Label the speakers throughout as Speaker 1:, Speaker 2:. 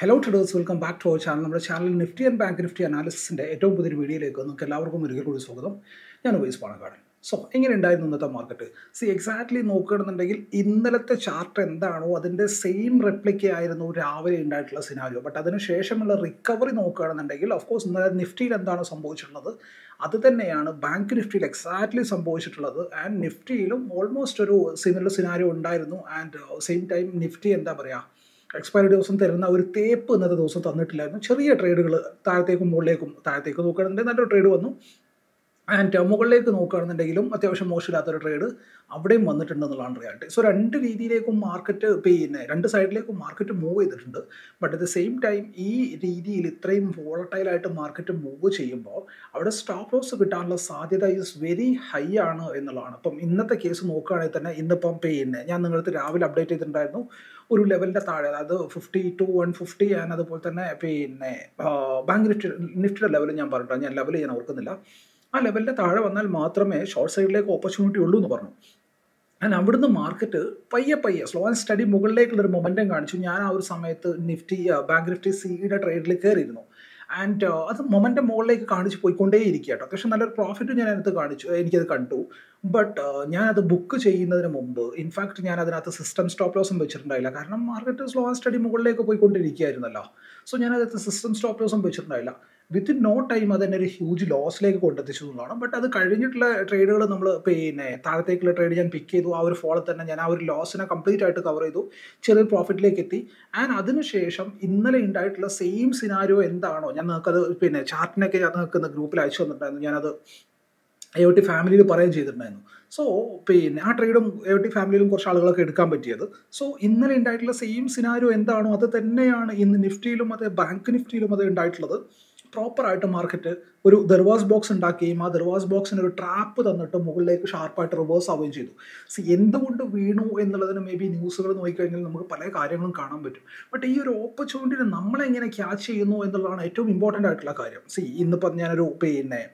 Speaker 1: hello traders welcome back to our channel നമ്മുടെ channel Nifty and bank Nifty അനാലിസിൻ്റെ ഏറ്റവും പുതിയൊരു വീഡിയോയിലേക്ക് നിങ്ങൾക്ക് എല്ലാവർക്കും ഒരിക്കൽ കൂടി സ്വാഗതം ഞാൻ ഉപയോഗിച്ച് പാണക്കാട് സോ എങ്ങനെ ഉണ്ടായിരുന്നു ഇന്നത്തെ മാർക്കറ്റ് സി എക്സാക്ട്ലി നോക്കുകയാണെന്നുണ്ടെങ്കിൽ ഇന്നലത്തെ ചാർട്ട് എന്താണോ അതിൻ്റെ സെയിം റെപ്ലിക്ക ആയിരുന്നു രാവിലെ ഉണ്ടായിട്ടുള്ള സിനാരിയോ ബട്ട് അതിന് ശേഷമുള്ള റിക്കവറി നോക്കുകയാണെന്നുണ്ടെങ്കിൽ ഓഫ് കോഴ്സ് ഇന്നലെ നിഫ്റ്റിയിൽ എന്താണ് സംഭവിച്ചിട്ടുള്ളത് അത് തന്നെയാണ് ബാങ്ക് നിഫ്റ്റിയിൽ എക്സാക്ട്ലി സംഭവിച്ചിട്ടുള്ളത് ആൻഡ് നിഫ്റ്റിയിലും ഓൾമോസ്റ്റ് ഒരു സിമിലർ സിനാരിയോ ഉണ്ടായിരുന്നു ആൻഡ് സെയിം ടൈം നിഫ്റ്റി എന്താ പറയുക എക്സ്പയറി ദിവസം തരുന്ന ഒരു തേപ്പ് ഇന്നത്തെ ദിവസം തന്നിട്ടില്ലായിരുന്നു ചെറിയ ട്രേഡുകൾ താഴത്തേക്കും മുകളിലേക്കും താഴത്തേക്ക് നോക്കുകയാണെന്നുണ്ടെങ്കിൽ നല്ലൊരു ട്രേഡ് വന്നു ആൻഡ് മുകളിലേക്ക് നോക്കുകയാണെന്നുണ്ടെങ്കിലും അത്യാവശ്യം മോശമില്ലാത്തൊരു ട്രേഡ് അവിടെയും വന്നിട്ടുണ്ടെന്നുള്ളതാണ് റിയാലിറ്റി സോ രണ്ട് രീതിയിലേക്കും മാർക്കറ്റ് പിന്നെ രണ്ട് സൈഡിലേക്കും മാർക്കറ്റ് മൂവ് ചെയ്തിട്ടുണ്ട് but at the same time ഈ രീതിയിൽ ഇത്രയും വോളട്ടൈലായിട്ട് മാർക്കറ്റ് മൂവ് ചെയ്യുമ്പോൾ അവിടെ സ്റ്റോപ്പ് ലോസ് കിട്ടാനുള്ള സാധ്യത ഈസ് വെരി ഹൈ ആണ് എന്നുള്ളതാണ് അപ്പം ഇന്നത്തെ കേസ് നോക്കുകയാണെങ്കിൽ തന്നെ ഇന്നിപ്പം പിന്നെ ഞാൻ നിങ്ങൾക്ക് രാവിലെ അപ്ഡേറ്റ് ചെയ്തിട്ടുണ്ടായിരുന്നു ഒരു ലെവലിൻ്റെ താഴെ അതായത് fifty two one fifty and അതുപോലെ തന്നെ പിന്നെ ബാങ്ക് നിഫ്റ്റി നിഫ്റ്റിയുടെ ലെവൽ ഞാൻ പറഞ്ഞിട്ടുണ്ട് ഞാൻ ലെവൽ ഞാൻ ഓർക്കുന്നില്ല ആ ലെവലിൻ്റെ താഴെ വന്നാൽ മാത്രമേ ഷോർട്ട് സൈഡിലേക്ക് ഓപ്പർച്യൂണിറ്റി ഉള്ളൂ എന്ന് പറഞ്ഞു ആൻഡ് അവിടുന്ന് മാർക്കറ്റ് പയ്യെ പയ്യെ സ്ലോ ആൻഡ് സ്റ്റഡി മുകളിലേക്കുള്ളൊരു മൊമെൻറ്റം കാണിച്ചു ഞാൻ ആ ഒരു സമയത്ത് നിഫ്റ്റി ബാങ്ക് നിഫ്റ്റി സിയുടെ ട്രേഡിൽ കയറിയിരുന്നു ആൻഡ് അത് മൊമെൻ്റ് മുകളിലേക്ക് കാണിച്ച് പോയിക്കൊണ്ടേ ഇരിക്കുക കേട്ടോ അത്യാവശ്യം നല്ലൊരു പ്രോഫിറ്റ് ഞാൻ അതിനകത്ത് കാണിച്ചു എനിക്കത് കണ്ടു ബട്ട് ഞാനത് ബുക്ക് ചെയ്യുന്നതിന് മുമ്പ് ഇൻഫാക്ട് ഞാൻ അതിനകത്ത് സിസ്റ്റം സ്റ്റോപ്പ് ലോസും വെച്ചിട്ടുണ്ടായില്ല കാരണം മാർക്കറ്റ് സ്ലോ ആൻഡ് സ്റ്റഡി മുകളിലേക്ക് പോയിക്കൊണ്ടിരിക്കുകയായിരുന്നല്ലോ സോ ഞാൻ അതിനകത്ത് സിസ്റ്റം സ്റ്റോപ്പ് ലോസും വെച്ചിട്ടുണ്ടായില്ല വിത്തിൻ നോ ടൈം അതെന്നെ ഒരു ഹ്യൂജ് ലോസിലേക്ക് കൊണ്ടെത്തിച്ചു എന്നുള്ളതാണ് ബട്ട് അത് കഴിഞ്ഞിട്ടുള്ള ട്രേഡുകൾ നമ്മൾ പിന്നെ താഴത്തേക്കുള്ള ട്രേഡ് ഞാൻ പിക്ക് ചെയ്തു ആ ഒരു ഫോളിൽ തന്നെ ഞാൻ ആ ഒരു ലോസിനെ കംപ്ലീറ്റ് ആയിട്ട് കവർ ചെയ്തു ചെറിയ പ്രോഫിറ്റിലേക്ക് എത്തി ആൻഡ് അതിനുശേഷം ഇന്നലെ ഉണ്ടായിട്ടുള്ള സെയിം സിനാരിയോ എന്താണോ ഞാൻ നിങ്ങൾക്കത് പിന്നെ ചാർട്ടിനൊക്കെ ഞാൻ നിങ്ങൾക്ക് ഗ്രൂപ്പിൽ അയച്ചു തന്നിട്ടുണ്ടായിരുന്നു ഞാനത് എ ഒ ടി ഫാമിലിയിൽ പറയുകയും ചെയ്തിട്ടുണ്ടായിരുന്നു സോ പിന്നെ ആ ട്രേഡും എ ഒ ടി ഫാമിലിയിലും കുറച്ച് ആളുകളൊക്കെ എടുക്കാൻ പറ്റിയത് സോ ഇന്നലെ ഉണ്ടായിട്ടുള്ള സെയിം സിനാരിയോ എന്താണോ അത് തന്നെയാണ് ഇന്ന് നിഫ്റ്റിയിലും അത് ബാങ്ക് നിഫ്റ്റിയിലും അത് ഉണ്ടായിട്ടുള്ളത് പ്രോപ്പറായിട്ട് മാർക്കറ്റ് ഒരു ദർവാസ് ബോക്സ് ഉണ്ടാക്കുകയും ആ ദർവാസ് ബോക്സിന് ഒരു ട്രാപ്പ് തന്നിട്ട് മുകളിലേക്ക് ഷാർപ്പായിട്ട് റിവേഴ്സ് ആവുകയും ചെയ്തു സി എന്തുകൊണ്ട് വീണു എന്നുള്ളതിന് മേ ബി ന്യൂസുകൾ നോക്കിക്കഴിഞ്ഞാൽ നമുക്ക് പല കാര്യങ്ങളും കാണാൻ പറ്റും ബട്ട് ഈ ഒരു ഓപ്പർച്യൂണിറ്റിനെ നമ്മളെങ്ങനെ ക്യാച്ച് ചെയ്യുന്നു എന്നുള്ളതാണ് ഏറ്റവും ഇമ്പോർട്ടൻ്റ് ആയിട്ടുള്ള കാര്യം സി ഇന്നിപ്പം ഞാനൊരു പിന്നെ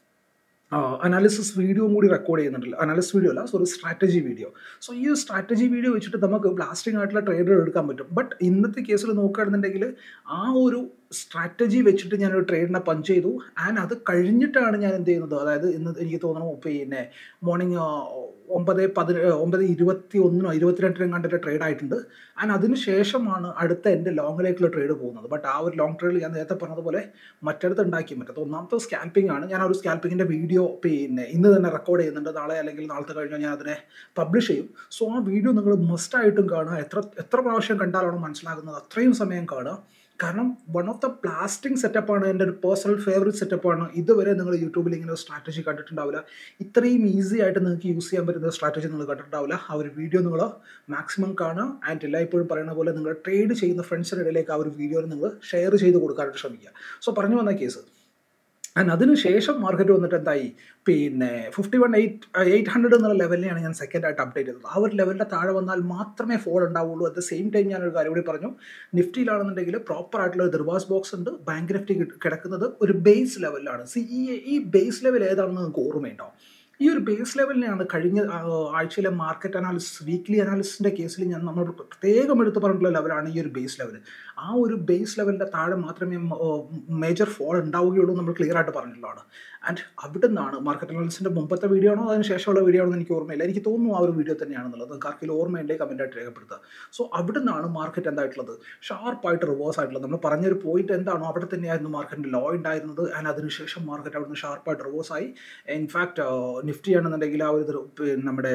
Speaker 1: അനാലിസിസ് വീഡിയോ കൂടി റെക്കോർഡ് ചെയ്യുന്നുണ്ടല്ലോ അനാലിസിസ് വീഡിയോ അല്ല സോറി സ്ട്രാറ്റജി വീഡിയോ സോ ഈ ഒരു സ്ട്രാറ്റജി വീഡിയോ വെച്ചിട്ട് നമുക്ക് ബ്ലാസ്റ്റിംഗ് ആയിട്ടുള്ള ട്രേഡർ എടുക്കാൻ പറ്റും ബട്ട് ഇന്നത്തെ കേസിൽ നോക്കുകയാണെന്നുണ്ടെങ്കിൽ ആ ഒരു സ്ട്രാറ്റജി വെച്ചിട്ട് ഞാനൊരു ട്രേഡിനെ പഞ്ച് ചെയ്തു ആൻഡ് അത് കഴിഞ്ഞിട്ടാണ് ഞാൻ എന്ത് ചെയ്യുന്നത് അതായത് ഇന്ന് എനിക്ക് തോന്നുന്നു പിന്നെ മോർണിംഗ് ഒമ്പത് പതിന ഒമ്പത് ഇരുപത്തി ഒന്നിനോ ഇരുപത്തിരണ്ടിനും കണ്ടിട്ട് ട്രേഡ് ആയിട്ടുണ്ട് ആൻഡ് അതിന് ശേഷമാണ് അടുത്ത എൻ്റെ ലോങ്ങിലേക്കുള്ള ട്രേഡ് പോകുന്നത് ബട്ട് ആ ഒരു ലോങ് ട്രേഡിൽ ഞാൻ നേരത്തെ പറഞ്ഞതുപോലെ മറ്റടുത്ത് ഉണ്ടാക്കി പറ്റത്ത് ഒന്നാമത്തെ സ്കാൽപ്പിംഗ് ആണ് ഞാൻ ആ ഒരു സ്കാൽപ്പിങ്ങിൻ്റെ വീഡിയോ പിന്നെ ഇന്ന് തന്നെ റെക്കോർഡ് ചെയ്യുന്നുണ്ട് നാളെ അല്ലെങ്കിൽ നാളത്തെ കഴിഞ്ഞാൽ ഞാൻ അതിനെ പബ്ലിഷ് ചെയ്യും സോ ആ വീഡിയോ നിങ്ങൾ മസ്റ്റായിട്ടും കാണുക എത്ര എത്ര പ്രാവശ്യം കണ്ടാലാണോ മനസ്സിലാകുന്നത് അത്രയും സമയം കാണുക കാരണം വൺ ഓഫ് ദ പ്ലാസ്റ്റിംഗ് സെറ്റപ്പാണ് എൻ്റെ ഒരു പേഴ്സണൽ ഫേവറേറ്റ് സെറ്റപ്പാണ് ഇതുവരെ നിങ്ങൾ യൂട്യൂബിൽ ഇങ്ങനെ ഒരു സ്ട്രാറ്റജി കണ്ടിട്ടുണ്ടാവില്ല ഇത്രയും ഈസി ആയിട്ട് നിങ്ങൾക്ക് യൂസ് ചെയ്യാൻ പറ്റുന്ന സ്ട്രാറ്റജി നിങ്ങൾ കണ്ടിട്ടുണ്ടാവില്ല ആ ഒരു വീഡിയോ നിങ്ങൾ മാക്സിമം കാണുക ആൻഡ് എല്ലായ്പ്പോഴും പറയുന്ന പോലെ നിങ്ങൾ ട്രേഡ് ചെയ്യുന്ന ഫ്രണ്ട്സിൻ്റെ ഇടയിലേക്ക് ആ ഒരു വീഡിയോ നിങ്ങൾ ഷെയർ ചെയ്ത് കൊടുക്കാനായിട്ട് ശ്രമിക്കുക സോ പറഞ്ഞു വന്ന കേസ് ആൻഡ് അതിനുശേഷം മാർക്കറ്റ് വന്നിട്ട് എന്തായി പിന്നെ fifty one eight eight hundred എന്നുള്ള ലെവലിനെയാണ് ഞാൻ സെക്കൻഡ് ആയിട്ട് അപ്ഡേറ്റ് ചെയ്തത് ആ ഒരു ലെവലിൻ്റെ താഴെ വന്നാൽ മാത്രമേ ഫോൾ ഉണ്ടാവുള്ളൂ അറ്റ് ദ സെയിം ടൈം ഞാനൊരു കാര്യം കൂടി പറഞ്ഞു നിഫ്റ്റിയിലാണെന്നുണ്ടെങ്കിൽ പ്രോപ്പർ ആയിട്ടുള്ള ഒരു ദർവാസ് ബോക്സ് ഉണ്ട് ബാങ്ക് നിഫ്റ്റി കിടക്കുന്നത് ഒരു ബേസ് ലെവലിലാണ് സി ഈ ഈ ബേസ് ലെവൽ ഏതാണെന്ന് നിങ്ങൾക്ക് ഓർമ്മയുണ്ടോ ഈ ഒരു ബേസ് ലെവലിനെയാണ് കഴിഞ്ഞ ആഴ്ചയിലെ മാർക്കറ്റ് അനാലിസിസ് വീക്ക്ലി അനാലിസിസിൻ്റെ കേസിൽ ഞാൻ നമ്മൾ പ്രത്യേകം എടുത്ത് പറഞ്ഞിട്ടുള്ള ലെവലാണ് ഈ ഒരു ബേസ് ലെവൽ ആ ഒരു ബേസ് ലെവലിൻ്റെ താഴെ മാത്രമേ മേജർ ഫോൾ ഉണ്ടാവുകയുള്ളൂ നമ്മൾ ക്ലിയർ ആയിട്ട് പറഞ്ഞിട്ടുള്ളതാണ് ആൻഡ് അവിടെ നിന്നാണ് മാർക്കറ്റ് അനാലിസിൻ്റെ മുമ്പത്തെ വീഡിയോ ആണോ അതിന് ശേഷമുള്ള വീഡിയോ ആണോ എനിക്ക് ഓർമ്മയില്ല എനിക്ക് തോന്നുന്നു ആ ഒരു വീഡിയോ തന്നെയാണെന്നുള്ളത് നിങ്ങൾക്ക് ആർക്കെങ്കിലും ഓർമ്മയുണ്ടെങ്കിൽ കമൻറ്റായിട്ട് രേഖപ്പെടുത്തുക സോ അവിടെ നിന്നാണ് മാർക്കറ്റ് എന്തായിട്ടുള്ളത് ഷാർപ്പായിട്ട് റിവേഴ്സ് ആയിട്ടുള്ളത് നമ്മൾ പറഞ്ഞൊരു പോയിന്റ് എന്താണോ അവിടെ തന്നെയായിരുന്നു മാർക്കറ്റിൻ്റെ ലോ ഉണ്ടായിരുന്നത് ആൻഡ് അതിനുശേഷം മാർക്കറ്റ് അവിടെ നിന്ന് ഷാർപ്പായിട്ട് റിവേഴ്സ് ആയി ഇൻഫാക്ട് നിഫ്റ്റി ആണെന്നുണ്ടെങ്കിൽ ആ ഒരു നമ്മുടെ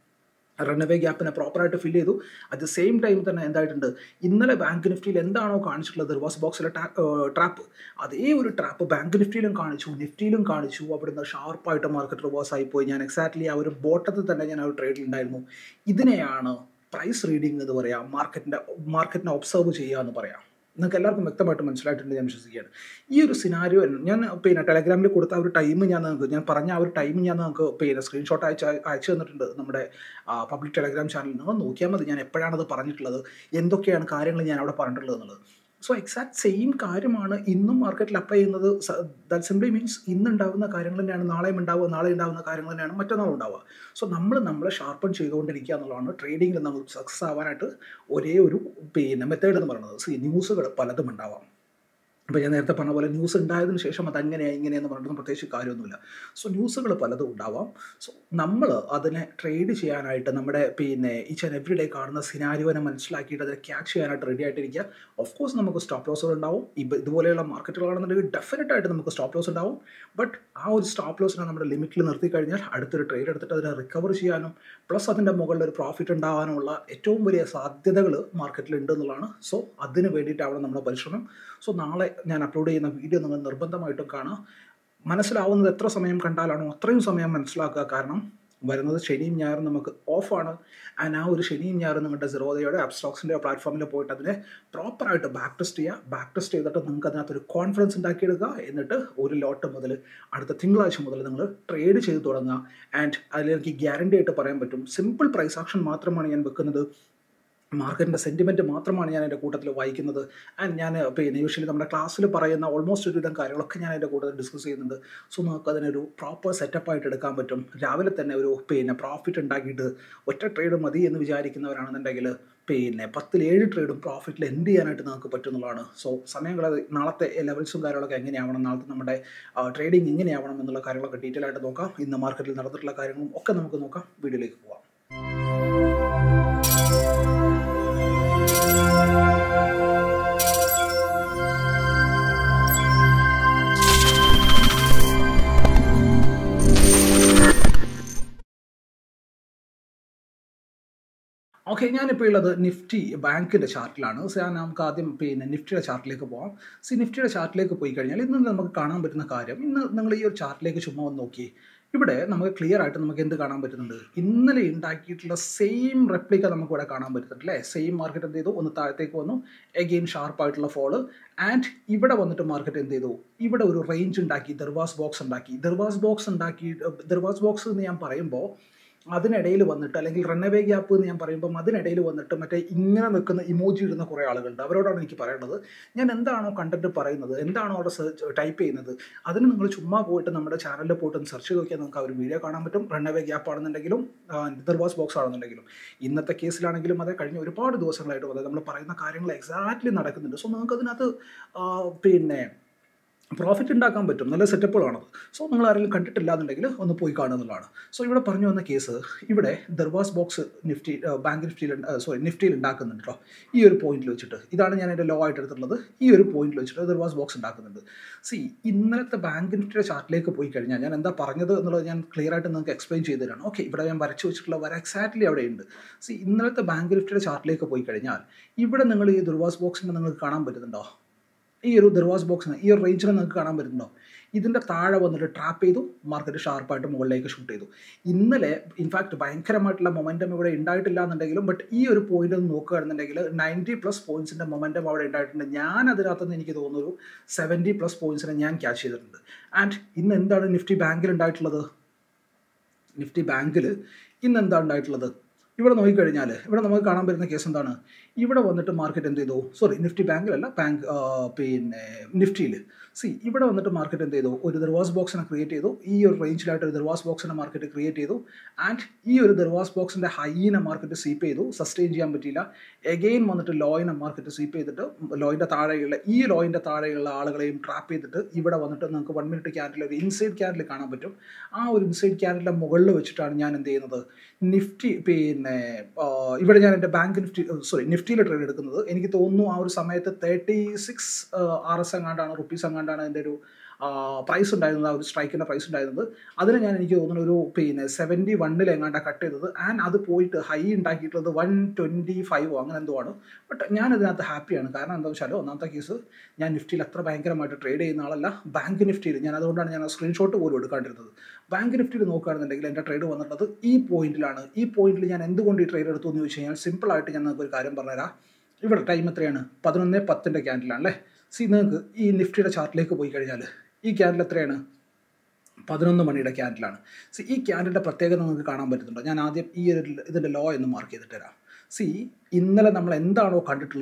Speaker 1: റൺവേ ഗ്യാപ്പിനെ പ്രോപ്പറായിട്ട് ഫിൽ ചെയ്തു അറ്റ് ദ സെയിം ടൈം തന്നെ എന്തായിട്ടുണ്ട് ഇന്നലെ ബാങ്ക് നിഫ്റ്റിയിൽ എന്താണോ കാണിച്ചിട്ടുള്ളത് റിവേഴ്സ് ബോക്സിലെ ട്രാപ്പ് അതേ ഒരു ട്രാപ്പ് ബാങ്ക് നിഫ്റ്റിയിലും കാണിച്ചു നിഫ്റ്റിയിലും കാണിച്ചു അവിടുന്ന് ഷാർപ്പായിട്ട് മാർക്കറ്റ് റിവേഴ്സ് ആയിപ്പോയി ഞാൻ എക്സാക്ട്ലി ആ ഒരു ബോട്ടത്തിൽ തന്നെ ഞാൻ ആ ഒരു ട്രേഡിൽ ഉണ്ടായിരുന്നു ഇതിനെയാണ് പ്രൈസ് റീഡിംഗ് എന്ന് പറയാം മാർക്കറ്റിൻ്റെ മാർക്കറ്റിനെ ഒബ്സർവ് ചെയ്യുക എന്ന് പറയാം നിങ്ങൾക്ക് എല്ലാവർക്കും വ്യക്തമായിട്ട് മനസ്സിലായിട്ടുണ്ട് ഞാൻ വിശ്വസിക്കുകയാണ് ഈ ഒരു സിനാരിയോ ഞാൻ പിന്നെ ടെലഗ്രാമിൽ കൊടുത്ത ആ ഒരു ടൈം ഞാൻ നിങ്ങൾക്ക് ഞാൻ പറഞ്ഞ ആ ഒരു ടൈം ഞാൻ നിങ്ങൾക്ക് പിന്നെ സ്ക്രീൻഷോട്ട് അയച്ച് അയച്ചു തന്നിട്ടുണ്ട് നമ്മുടെ പബ്ലിക് ടെലഗ്രാം ചാനലിൽ നിങ്ങൾ നോക്കിയാൽ മതി ഞാൻ എപ്പോഴാണത് പറഞ്ഞിട്ടുള്ളത് എന്തൊക്കെയാണ് കാര്യങ്ങൾ ഞാൻ അവിടെ പറഞ്ഞിട്ടുള്ളത് എന്നുള്ളത് സോ എക്സാക്ട് സെയിം കാര്യമാണ് ഇന്നും മാർക്കറ്റിൽ അപ്ലൈ ചെയ്യുന്നത് ദാറ്റ് സിംപ്ലി മീൻസ് ഇന്ന് ഉണ്ടാകുന്ന കാര്യങ്ങൾ തന്നെയാണ് നാളെയും ഉണ്ടാവുക നാളെ ഉണ്ടാകുന്ന കാര്യങ്ങൾ തന്നെയാണ് മറ്റന്നാൾ ഉണ്ടാവുക സോ നമ്മൾ നമ്മളെ ഷാർപ്പൺ ചെയ്തുകൊണ്ടിരിക്കുക എന്നുള്ളതാണ് ട്രേഡിങ്ങിൽ നമ്മൾ സക്സസ് ആവാനായിട്ട് ഒരേ ഒരു പിന്നെ മെത്തേഡ് എന്ന് പറയുന്നത് സി ന്യൂസുകൾ പലതും ഉണ്ടാവാം ഇപ്പോൾ ഞാൻ നേരത്തെ പറഞ്ഞ പോലെ ന്യൂസ് ഉണ്ടായതിനു ശേഷം അതങ്ങനെയാണ് ഇങ്ങനെയെന്ന് പറഞ്ഞിട്ട് പ്രത്യേകിച്ച് കാര്യമൊന്നുമില്ല സോ ന്യൂസുകൾ പലതും ഉണ്ടാവാം സോ നമ്മൾ അതിനെ ട്രേഡ് ചെയ്യാനായിട്ട് നമ്മുടെ പിന്നെ ഈച്ച് ആൻഡ് എവറി ഡേ കാണുന്ന സിനാരിയോനെ മനസ്സിലാക്കിയിട്ട് അതിനെ ക്യാച്ച് ചെയ്യാനായിട്ട് റെഡി ആയിട്ടിരിക്കുക ഓഫ് കോഴ്സ് നമുക്ക് സ്റ്റോപ്പ് ലോസുകൾ ഉണ്ടാവും ഇപ്പോൾ ഇതുപോലെയുള്ള മാർക്കറ്റുകളാണെന്നുണ്ടെങ്കിൽ ഡെഫിനറ്റ് ആയിട്ട് നമുക്ക് സ്റ്റോപ്പ് ലോസ് ഉണ്ടാവും ബട്ട് ആ ഒരു സ്റ്റോപ്പ് ലോസിനെ നമ്മുടെ ലിമിറ്റിൽ നിർത്തി കഴിഞ്ഞാൽ അടുത്തൊരു ട്രേഡ് എടുത്തിട്ട് അതിനെ റിക്കവർ ചെയ്യാനും പ്ലസ് അതിൻ്റെ മുകളിൽ ഒരു പ്രോഫിറ്റ് ഉണ്ടാകാനുള്ള ഏറ്റവും വലിയ സാധ്യതകൾ മാർക്കറ്റിൽ ഉണ്ട് എന്നുള്ളതാണ് സോ അതിന് വേണ്ടിയിട്ടാവണം നമ്മുടെ പരിശ്രമം സോ നാളെ ഞാൻ അപ്ലോഡ് ചെയ്യുന്ന വീഡിയോ നിങ്ങൾ നിർബന്ധമായിട്ടും കാണാം മനസ്സിലാവുന്നത് എത്ര സമയം കണ്ടാലാണോ അത്രയും സമയം മനസ്സിലാക്കുക കാരണം വരുന്നത് ശനിയും ഞായറും നമുക്ക് ഓഫാണ് ആൻഡ് ആ ഒരു ശനിയും ഞായറും നിങ്ങളുടെ സിറോദയുടെ അബ്സ്ട്രോക്സിൻ്റെ പ്ലാറ്റ്ഫോമിൽ പോയിട്ട് അതിനെ പ്രോപ്പറായിട്ട് ബാക്ക് ടെസ്റ്റ് ചെയ്യുക ബാക്ക് ടെസ്റ്റ് ചെയ്തിട്ട് നിങ്ങൾക്ക് അതിനകത്തൊരു കോൺഫിഡൻസ് ഉണ്ടാക്കിയെടുക്കുക എന്നിട്ട് ഒരു ലോട്ട് മുതൽ അടുത്ത തിങ്കളാഴ്ച മുതൽ നിങ്ങൾ ട്രേഡ് ചെയ്ത് തുടങ്ങുക ആൻഡ് അതിൽ എനിക്ക് ഗ്യാരണ്ടി ആയിട്ട് പറയാൻ പറ്റും സിമ്പിൾ പ്രൈസ് ആക്ഷൻ മാത്രമാണ് ഞാൻ വെക്കുന്നത് മാർക്കറ്റിൻ്റെ സെൻറ്റിമെൻറ്റ് മാത്രമാണ് ഞാൻ എൻ്റെ കൂട്ടത്തിൽ വായിക്കുന്നത് ആൻഡ് ഞാൻ പിന്നെ യൂഷ്വലി നമ്മുടെ ക്ലാസ്സിൽ പറയുന്ന ഓൾമോസ്റ്റ് ഒരുവിധം കാര്യങ്ങളൊക്കെ ഞാൻ എൻ്റെ കൂട്ടത്തിൽ ഡിസ്കസ് ചെയ്യുന്നുണ്ട് സോ നമുക്ക് അതിനൊരു പ്രോപ്പർ സെറ്റപ്പായിട്ട് എടുക്കാൻ പറ്റും രാവിലെ തന്നെ ഒരു പിന്നെ പ്രോഫിറ്റ് ഉണ്ടാക്കിയിട്ട് ഒറ്റ ട്രേഡ് മതി എന്ന് വിചാരിക്കുന്നവരാണെന്നുണ്ടെങ്കിൽ പിന്നെ പത്തിൽ ഏഴ് ട്രേഡും പ്രോഫിറ്റിൽ എൻഡ് ചെയ്യാനായിട്ട് നമുക്ക് പറ്റുന്നതാണ് സോ സമയങ്ങൾ നാളത്തെ ലെവൽസും കാര്യങ്ങളൊക്കെ എങ്ങനെയാവണം നാളത്തെ നമ്മുടെ ട്രേഡിംഗ് എങ്ങനെയാവണം എന്നുള്ള കാര്യങ്ങളൊക്കെ ഡീറ്റെയിൽ ആയിട്ട് നോക്കാം ഇന്ന് മാർക്കറ്റിൽ നടന്നിട്ടുള്ള കാര്യങ്ങളും ഒക്കെ നമുക്ക് നോക്കാം വീഡിയോയിലേക്ക് പോകാം ഓക്കെ ഞാനിപ്പോൾ ഉള്ളത് നിഫ്റ്റി ബാങ്കിൻ്റെ ചാർട്ടിലാണ് സോ ഞാൻ നമുക്ക് ആദ്യം പിന്നെ നിഫ്റ്റിയുടെ ചാർട്ടിലേക്ക് പോകാം സി നിഫ്റ്റിയുടെ ചാർട്ടിലേക്ക് പോയി കഴിഞ്ഞാൽ ഇന്ന് നമുക്ക് കാണാൻ പറ്റുന്ന കാര്യം ഇന്ന് നിങ്ങൾ ഈ ഒരു ചാർട്ടിലേക്ക് ചുമ്മാ ഒന്ന് നോക്കി ഇവിടെ നമുക്ക് ക്ലിയർ ആയിട്ട് നമുക്ക് എന്ത് കാണാൻ പറ്റുന്നുണ്ട് ഇന്നലെ ഉണ്ടാക്കിയിട്ടുള്ള സെയിം റെപ്ലിക്ക നമുക്ക് ഇവിടെ കാണാൻ പറ്റുന്നുണ്ട് അല്ലേ സെയിം മാർക്കറ്റ് എന്ത് ചെയ്തു ഒന്ന് താഴത്തേക്ക് വന്നു എഗെയിൻ ഷാർപ്പായിട്ടുള്ള ഫോള് ആൻഡ് ഇവിടെ വന്നിട്ട് മാർക്കറ്റ് എന്ത് ചെയ്തു ഇവിടെ ഒരു റേഞ്ച് ഉണ്ടാക്കി ദർവാസ് ബോക്സ് ഉണ്ടാക്കി ദർവാസ് ബോക്സ് ഉണ്ടാക്കി ദർവാസ് ബോക്സ് എന്ന് ഞാൻ പറയുമ്പോൾ അതിനിടയിൽ വന്നിട്ട് അല്ലെങ്കിൽ റണ്ണവേ ഗ്യാപ്പ് എന്ന് ഞാൻ പറയുമ്പം അതിനിടയിൽ വന്നിട്ട് മറ്റേ ഇങ്ങനെ നിൽക്കുന്ന ഇമോജി ഇടുന്ന കുറേ ആളുകളുണ്ട് അവരോടാണ് എനിക്ക് പറയേണ്ടത് ഞാൻ എന്താണോ കണ്ടന്റ് പറയുന്നത് എന്താണോ അവിടെ സെർച്ച് ടൈപ്പ് ചെയ്യുന്നത് അതിന് നിങ്ങൾ ചുമ്മാ പോയിട്ട് നമ്മുടെ ചാനലിൽ പോയിട്ട് ഒന്ന് സെർച്ച് ചെയ്ത് നോക്കിയാൽ നമുക്ക് ആ ഒരു വീഡിയോ കാണാൻ പറ്റും റണ്ണവേ ഗ്യാപ്പ് ആണെന്നുണ്ടെങ്കിലും ദർവാസ് ബോക്സ് ആണെന്നുണ്ടെങ്കിലും ഇന്നത്തെ കേസിലാണെങ്കിലും അതെ കഴിഞ്ഞ ഒരുപാട് ദിവസങ്ങളായിട്ട് അതായത് നമ്മൾ പറയുന്ന കാര്യങ്ങൾ എക്സാക്ട്ലി നടക്കുന്നുണ്ട് സോ നമുക്ക് അതിനകത്ത് പിന്നെ പ്രോഫിറ്റ് ഉണ്ടാക്കാൻ പറ്റും നല്ല സെറ്റപ്പുകളാണത് സോ നിങ്ങൾ ആരെങ്കിലും കണ്ടിട്ടില്ല എന്നുണ്ടെങ്കിൽ ഒന്ന് പോയി കാണുന്നതാണ് സോ ഇവിടെ പറഞ്ഞു വന്ന കേസ് ഇവിടെ ദർവാസ് ബോക്സ് നിഫ്റ്റി ബാങ്ക് നിഫ്റ്റിയിൽ സോറി നിഫ്റ്റിയിൽ ഉണ്ടാക്കുന്നുണ്ട് കേട്ടോ ഈ ഒരു പോയിന്റിൽ വെച്ചിട്ട് ഇതാണ് ഞാൻ എൻ്റെ ലോ ആയിട്ട് എടുത്തിട്ടുള്ളത് ഈ ഒരു പോയിന്റിൽ വെച്ചിട്ട് ദർവാസ് ബോക്സ് ഉണ്ടാക്കുന്നുണ്ട് സി ഇന്നലത്തെ ബാങ്ക് നിഫ്റ്റിയുടെ ചാർട്ടിലേക്ക് പോയി കഴിഞ്ഞാൽ ഞാൻ എന്താ പറഞ്ഞത് എന്നുള്ളത് ഞാൻ ക്ലിയർ ആയിട്ട് നിങ്ങൾക്ക് എക്സ്പ്ലെയിൻ ചെയ്തു തരാണ് ഓക്കെ ഇവിടെ ഞാൻ വരച്ചു വെച്ചിട്ടുള്ള വര എക്സാക്ട്ലി അവിടെ ഉണ്ട് സി ഇന്നലത്തെ ബാങ്ക് നിഫ്റ്റിയുടെ ചാർട്ടിലേക്ക് പോയി കഴിഞ്ഞാൽ ഇവിടെ നിങ്ങൾ ഈ ദുർവാസ് ബോക്സിനെ നിങ്ങൾക്ക് കാണാൻ പറ്റുന്നുണ്ടോ ഈ ഒരു ദർവാസ് ബോക്സിന് ഈ ഒരു റേഞ്ചിനെ നിങ്ങൾക്ക് കാണാൻ പറ്റുന്നുണ്ടോ ഇതിൻ്റെ താഴെ വന്നിട്ട് ട്രാപ്പ് ചെയ്തു മാർക്കറ്റ് ഷാർപ്പായിട്ട് മുകളിലേക്ക് ഷൂട്ട് ചെയ്തു ഇന്നലെ ഇൻഫാക്ട് ഭയങ്കരമായിട്ടുള്ള മൊമെൻറ്റം ഇവിടെ ഉണ്ടായിട്ടില്ല എന്നുണ്ടെങ്കിലും ബട്ട് ഈ ഒരു പോയിന്റ് ഒന്ന് നോക്കുകയാണെന്നുണ്ടെങ്കിൽ നയൻറ്റി പ്ലസ് പോയിന്റ്സിൻ്റെ മൊമെൻറ്റം അവിടെ ഉണ്ടായിട്ടുണ്ട് ഞാൻ അതിനകത്തുനിന്ന് എനിക്ക് തോന്നുന്നു ഒരു സെവൻറ്റി പ്ലസ് പോയിന്റ്സിനെ ഞാൻ ക്യാച്ച് ചെയ്തിട്ടുണ്ട് ആൻഡ് ഇന്ന് എന്താണ് നിഫ്റ്റി ബാങ്കിൽ ഉണ്ടായിട്ടുള്ളത് നിഫ്റ്റി ബാങ്കിൽ ഇന്ന് എന്താണ് ഉണ്ടായിട്ടുള്ളത് ഇവിടെ നോക്കിക്കഴിഞ്ഞാൽ ഇവിടെ നമുക്ക് കാണാൻ പറ്റുന്ന കേസ് എന്താണ് ഇവിടെ വന്നിട്ട് മാർക്കറ്റ് എന്ത് ചെയ്തു സോറി നിഫ്റ്റി ബാങ്കിലല്ല ബാങ്ക് പിന്നെ നിഫ്റ്റിയിൽ സി ഇവിടെ വന്നിട്ട് മാർക്കറ്റ് എന്ത് ചെയ്തു ഒരു ദർവാസ് ബോക്സിനെ ക്രിയേറ്റ് ചെയ്തു ഈ ഒരു റേഞ്ചിലായിട്ട് ഒരു ദർവാസ് ബോക്സിനെ മാർക്കറ്റ് ക്രിയേറ്റ് ചെയ്തു ആൻഡ് ഈ ഒരു ദർവാസ് ബോക്സിൻ്റെ ഹൈനെ മാർക്കറ്റ് സ്വീപ്പ് ചെയ്തു സസ്റ്റെയിൻ ചെയ്യാൻ പറ്റിയില്ല എഗെയിൻ വന്നിട്ട് ലോയിനെ മാർക്കറ്റ് സ്വീപ്പ് ചെയ്തിട്ട് ലോയിൻ്റെ താഴെയുള്ള ഈ ലോയിൻ്റെ താഴെയുള്ള ആളുകളെയും ട്രാപ്പ് ചെയ്തിട്ട് ഇവിടെ വന്നിട്ട് നിങ്ങൾക്ക് വൺ മിനിറ്റ് ക്യാൻഡിൽ ഒരു ഇൻസൈഡ് ക്യാൻഡിൽ കാണാൻ പറ്റും ആ ഒരു ഇൻസൈഡ് ക്യാൻഡിലെ മുകളിൽ വെച്ചിട്ടാണ് ഞാൻ എന്ത് ചെയ്യുന്നത് നിഫ്റ്റി പിന്നെ ഇവിടെ ഞാൻ എൻ്റെ ബാങ്ക് നിഫ്റ്റി സോറി നിഫ്റ്റിയിൽ ട്രേഡ് എടുക്കുന്നത് എനിക്ക് തോന്നുന്നു ആ ഒരു സമയത്ത് തേർട്ടി സിക്സ് ആർ എസ് എങ്ങാണ്ടാണ് റുപ്പീസ് എങ്ങാണ്ടാണ് എൻ്റെ ഒരു പ്രൈസ് ഉണ്ടായിരുന്നത് ആ ഒരു സ്ട്രൈക്കിൻ്റെ പ്രൈസ് ഉണ്ടായിരുന്നത് അതിന് ഞാൻ എനിക്ക് തോന്നുന്നു ഒരു പിന്നെ സെവൻറ്റി വണ്ണിൽ എങ്ങാണ്ടാണ് കട്ട് ചെയ്തത് ആൻഡ് അത് പോയിട്ട് ഹൈ ഉണ്ടാക്കിയിട്ടുള്ളത് വൺ ട്വൻറ്റി ഫൈവോ അങ്ങനെ എന്തോ ആണ് ബട്ട് ഞാൻ ഇതിനകത്ത് ഹാപ്പിയാണ് കാരണം എന്താ വെച്ചാൽ ഒന്നാമത്തെ കേസ് ഞാൻ നിഫ്റ്റിയിൽ അത്ര ഭയങ്കരമായിട്ട് ട്രേഡ് ചെയ്യുന്ന ആളല്ല ബാങ്ക് നിഫ്റ്റിയിൽ ഞാൻ അതുകൊണ്ടാണ് ഞാൻ സ്ക്രീൻഷോട്ട് പോലും എടുക്കാണ്ടിരുന്നത് ബാങ്ക് നിഫ്റ്റിയിൽ നോക്കുകയാണെന്നുണ്ടെങ്കിൽ എൻ്റെ ട്രേഡ് വന്നിട്ടുള്ളത് ഈ പോയിന്റിലാണ് ഈ പോയിന്റിൽ ഞാൻ എന്തുകൊണ്ട് ഈ ട്രേഡ് എടുത്തു എന്ന് ചോദിച്ചു കഴിഞ്ഞാൽ സിമ്പിളായിട്ട് ഞാൻ നിങ്ങൾക്ക് ഒരു കാര്യം പറഞ്ഞുതരാം ഇവിടെ ടൈം എത്രയാണ് പതിനൊന്ന് പത്തിൻ്റെ ക്യാൻഡിലാണ് അല്ലേ സി നിങ്ങൾക്ക് ഈ നിഫ്റ്റിയുടെ ചാർട്ടിലേക്ക് പോയി കഴിഞ്ഞാൽ ഈ ക്യാൻഡിൽ എത്രയാണ് പതിനൊന്ന് മണിയുടെ ക്യാൻഡിലാണ് സി ഈ ക്യാൻഡിൻ്റെ പ്രത്യേകത നിങ്ങൾക്ക് കാണാൻ പറ്റുന്നുണ്ടോ ഞാൻ ആദ്യം ഈ ഒരു ഇതിൻ്റെ ലോ എന്ന് മാർക്ക് ചെയ്തിട്ട് തരാം സി ഇന്നലെ നമ്മൾ എന്താണോ കണ്ടിട്ടുള്ളത്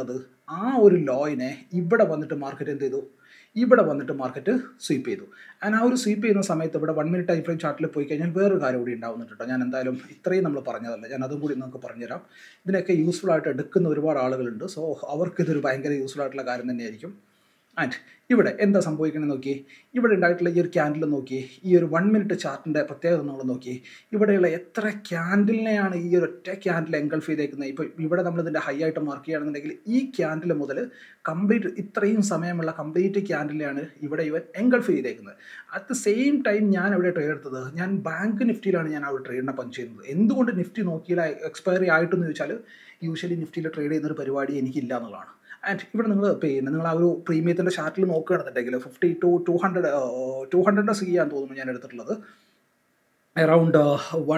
Speaker 1: ആ ഒരു ലോയിനെ ഇവിടെ വന്നിട്ട് മാർക്കറ്റ് എന്ത് ചെയ്തു ഇവിടെ വന്നിട്ട് മാർക്കറ്റ് സ്വീപ്പ് ചെയ്തു ആൻഡ് ആ ഒരു സ്വീപ്പ് ചെയ്യുന്ന സമയത്ത് ഇവിടെ വൺ മിനിറ്റ് ടൈം ഫ്രെയിം ചാർട്ടിൽ പോയി കഴിഞ്ഞാൽ വേറൊരു കാര്യം കൂടി ഉണ്ടാവുന്നുണ്ട് കേട്ടോ ഞാൻ എന്തായാലും ഇത്രയും നമ്മൾ പറഞ്ഞതല്ല ഞാൻ അതും കൂടി നിങ്ങൾക്ക് പറഞ്ഞുതരാം ഇതിനൊക്കെ യൂസ്ഫുൾ ആയിട്ട് എടുക്കുന്ന ഒരുപാട് ആളുകളുണ്ട് സോ അവർക്ക് ഇതൊരു ഭയങ്കര യൂസ്ഫുൾ ആയിട്ടുള്ള കാര്യം തന്നെയായിരിക്കും ആൻഡ് ഇവിടെ എന്താ സംഭവിക്കണമെന്ന് നോക്കി ഇവിടെ ഉണ്ടായിട്ടുള്ള ഈ ഒരു ക്യാൻഡിൽ നോക്കി ഈ ഒരു വൺ മിനിറ്റ് ചാർട്ടിൻ്റെ പ്രത്യേകത നമ്മൾ നോക്കി ഇവിടെയുള്ള എത്ര ക്യാൻഡിലിനെയാണ് ഈ ഒരു ഒറ്റ ക്യാൻഡിൽ എൻഗൾഫ് ചെയ്തേക്കുന്നത് ഇപ്പോൾ ഇവിടെ നമ്മൾ ഇതിൻ്റെ ഹൈ ആയിട്ട് മാർക്ക് ചെയ്യുകയാണെന്നുണ്ടെങ്കിൽ ഈ ക്യാൻഡിൽ മുതൽ കംപ്ലീറ്റ് ഇത്രയും സമയമുള്ള കംപ്ലീറ്റ് ക്യാൻഡിലാണ് ഇവിടെ ഇവൻ എൻഗൾഫ് ചെയ്തേക്കുന്നത് അറ്റ് ദ സെയിം ടൈം ഞാൻ എവിടെ ട്രേഡ് എടുത്തത് ഞാൻ ബാങ്ക് നിഫ്റ്റിയിലാണ് ഞാൻ ആ ഒരു ട്രേഡിനെ പഞ്ച് ചെയ്യുന്നത് എന്തുകൊണ്ട് നിഫ്റ്റി നോക്കിയില്ല എക്സ്പയറി ആയിട്ടെന്ന് ചോദിച്ചാൽ യൂഷ്വലി നിഫ്റ്റിയിൽ ട്രേഡ് ചെയ്യുന്ന ഒരു പരിപാടി എനിക്കില്ല എന്നുള്ളതാണ് ആൻഡ് ഇവിടെ നിങ്ങൾ പിന്നെ നിങ്ങൾ ആ ഒരു പ്രീമിയത്തിൻ്റെ ചാർട്ടിൽ നോക്കുകയാണെന്നുണ്ടെങ്കിൽ fifty two two hundred two hundred see ചെയ്യാൻ തോന്നുന്നു ഞാൻ എടുത്തിട്ടുള്ളത് around one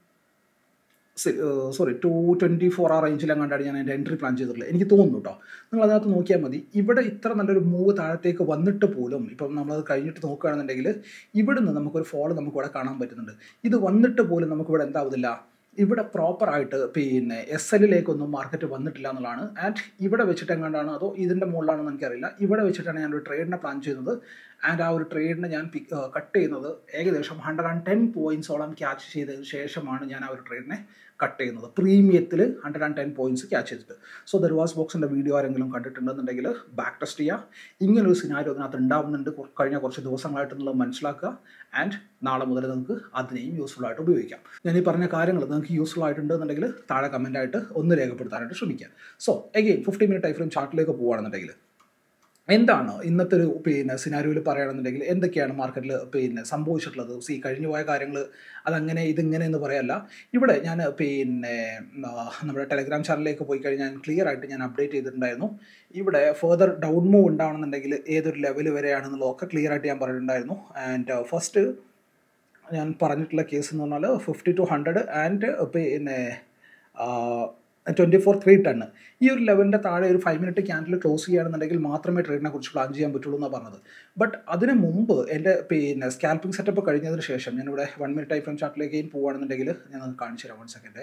Speaker 1: sorry two twenty four ആ റേഞ്ചിലെങ്ങാണ്ടാണ് ഞാൻ എൻ്റെ എൻട്രി പ്ലാൻ ചെയ്തിട്ടുള്ളത് എനിക്ക് തോന്നുന്നു കേട്ടോ നിങ്ങൾ അതിനകത്ത് നോക്കിയാൽ മതി ഇവിടെ ഇത്ര നല്ലൊരു മൂവ് താഴത്തേക്ക് വന്നിട്ട് പോലും ഇപ്പം നമ്മളത് കഴിഞ്ഞിട്ട് നോക്കുകയാണെന്നുണ്ടെങ്കിൽ ഇവിടുന്ന് നമുക്കൊരു ഫോൾ നമുക്ക് ഇവിടെ കാണാൻ പറ്റുന്നുണ്ട് ഇത് വന്നിട്ട് പോലും നമുക്കിവിടെ എന്താവുന്നില്ല ഇവിടെ പ്രോപ്പറായിട്ട് പിന്നെ എസ് എല്ലിലേക്കൊന്നും മാർക്കറ്റ് വന്നിട്ടില്ല എന്നുള്ളതാണ് ആൻഡ് ഇവിടെ വെച്ചിട്ട് എങ്ങാണ്ടാണ് അതോ ഇതിൻ്റെ മുകളിലാണെന്ന് എനിക്കറിയില്ല ഇവിടെ വെച്ചിട്ടാണ് ഞാൻ ഒരു ട്രേഡിനെ പ്ലാൻ ചെയ്യുന്നത് ആൻഡ് ആ ഒരു ട്രേഡിനെ ഞാൻ കട്ട് ചെയ്യുന്നത് ഏകദേശം ഹൺഡ്രഡ് ആൻഡ് ടെൻ പോയിൻസോളം ക്യാച്ച് ചെയ്തതിന് ശേഷമാണ് ഞാൻ ആ ഒരു ട്രേഡിനെ കട്ട് ചെയ്യുന്നത് പ്രീമിയത്തിൽ hundred and ten points catch ചെയ്തിട്ട് സോ ദർവാസ് ബോക്സിൻ്റെ വീഡിയോ ആരെങ്കിലും കണ്ടിട്ടുണ്ടെന്നുണ്ടെങ്കിൽ ബാക്ക് ടെസ്റ്റ് ചെയ്യുക ഇങ്ങനൊരു സിനാരിയോ അതിനകത്ത് ഉണ്ടാവുന്നുണ്ട് കഴിഞ്ഞ കുറച്ച് ദിവസങ്ങളായിട്ടുള്ളത് മനസ്സിലാക്കുക ആൻഡ് നാളെ മുതൽ നിങ്ങൾക്ക് അതിനെയും യൂസ്ഫുൾ ആയിട്ട് ഉപയോഗിക്കാം ഞാൻ ഈ പറഞ്ഞ കാര്യങ്ങൾ നിങ്ങൾക്ക് യൂസ്ഫുൾ ആയിട്ടുണ്ടെന്നുണ്ടെങ്കിൽ താഴെ കമൻ്റ് ആയിട്ട് ഒന്ന് രേഖപ്പെടുത്താനായിട്ട് ശ്രമിക്കുക so again fifty minute time frame ചാർട്ടിലേക്ക് പോകുകയാണെന്നുണ്ടെങ്കിൽ എന്താണ് ഇന്നത്തെ ഒരു പിന്നെ സിനാരിയോയിൽ പറയുകയാണെന്നുണ്ടെങ്കിൽ എന്തൊക്കെയാണ് മാർക്കറ്റിൽ പിന്നെ സംഭവിച്ചിട്ടുള്ളത് സി കഴിഞ്ഞു പോയ കാര്യങ്ങൾ അതങ്ങനെ ഇതിങ്ങനെ എന്ന് പറയല്ല ഇവിടെ ഞാൻ പിന്നെ നമ്മുടെ ടെലഗ്രാം ചാനലിലേക്ക് പോയി കഴിഞ്ഞാൽ ഞാൻ ക്ലിയർ ആയിട്ട് ഞാൻ അപ്ഡേറ്റ് ചെയ്തിട്ടുണ്ടായിരുന്നു ഇവിടെ ഫെർദർ ഡൗൺ മൂവ് ഉണ്ടാവണമെന്നുണ്ടെങ്കിൽ ഏതൊരു ലെവൽ വരെയാണെന്നുള്ളതൊക്കെ ക്ലിയർ ആയിട്ട് ഞാൻ പറഞ്ഞിട്ടുണ്ടായിരുന്നു ആൻഡ് ഫസ്റ്റ് ഞാൻ പറഞ്ഞിട്ടുള്ള കേസ് എന്ന് പറഞ്ഞാൽ ഫിഫ്റ്റി ടു ഹൺഡ്രഡ് ആൻഡ് പിന്നെ ട്വൻറ്റി ഫോർ ത്രീ ടണ്ണ് ഈ ഒരു ലെവലിൻ്റെ താഴെ ഒരു ഫൈവ് മിനിറ്റ് ക്യാൻഡിൽ ക്ലോസ് ചെയ്യുകയാണെന്നുണ്ടെങ്കിൽ മാത്രമേ ട്രേഡിനെ കുറിച്ച് പ്ലാൻ ചെയ്യാൻ പറ്റുള്ളൂ എന്നാണ് പറഞ്ഞത് ബട്ട് അതിന് മുമ്പ് എൻ്റെ പിന്നെ സ്കാൽപ്പിംഗ് സെറ്റപ്പ് കഴിഞ്ഞതിന് ശേഷം ഞാനിവിടെ വൺ മിനിറ്റ് ടൈം ഫ്രെയിം ചാർട്ടിലേക്ക് പോവുകയാണെന്നുണ്ടെങ്കിൽ ഞാൻ നിങ്ങൾക്ക് കാണിച്ചു തരാം വൺ സെക്കൻഡേ